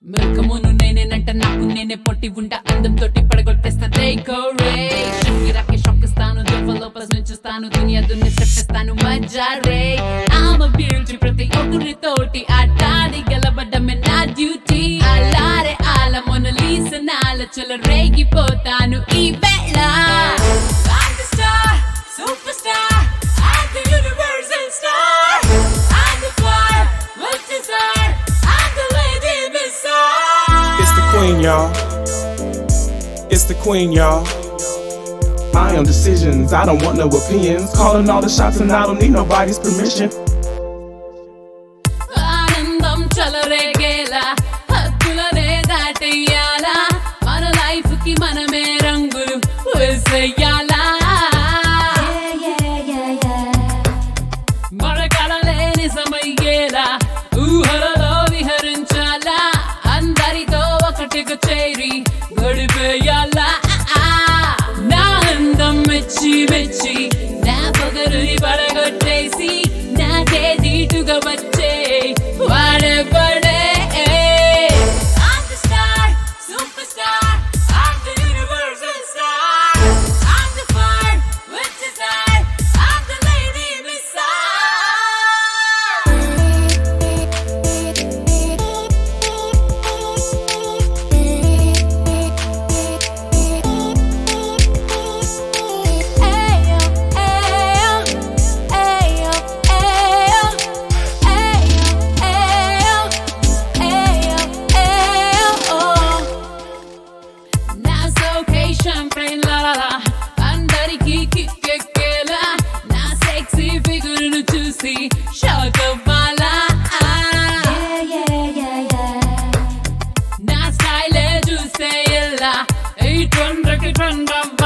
మెల్కమును నేనేనంట నాకు నేనే పొట్టి ఉంటా అందం తోటి పడగొట్టేస్తా డెకరేషన్ గిరాకే షాక్ ఇస్తాను డెవలపర్స్ నుంచిస్తాను దునియా దున్ని చెప్పేస్తాను మజా రే ఆమె బ్యూటీ ప్రతి ఒక్కరితోటి ఆటాడి గెలబడ్డమే నా డ్యూటీ అలారే ఆల మొనలీస నాల చల రేగిపోతాను ఈ వేళ I'm the star, superstar, I'm the universal star. I'm the fire, with desire, I'm the lady missile. It's the queen, y'all. It's the queen, y'all. I am decisions, I don't want no opinions. Calling all the shots and I don't need nobody's permission. ఆనందం చలరేగేలా హద్దులనే దాటెయ్యాలా మన life కి మనమే రంగులు వేసేయాలా మన కళలే నిజమయ్యేలా ఊహలలో విహరించాలా అందరితో ఒకటిగా చేరి గడిపేయాలా నా అందం మెచ్చి మెచ్చి నా పొగరుని పడగొట్టేసి నాకే దీటుగా వచ్చే వాడే పడే I'm the star, superstar, I'm the universal star. I'm the fire with desire, I'm the lady missile. Ayo, ayo, ayo, ayo, ayo, ayo, ayo, ayo, oh. నా సొకేషన్ ఫ్రెండ్ లాలా అందరికీ కిక్కెక్కేలా నా సెక్సీ ఫిగర్ ను చూసి షాక్ అవ్వాలా నా స్టైల్ చూస్తే ఎలా ఈ ట్రెండ్కి ట్రెండ్ అవ్వాలా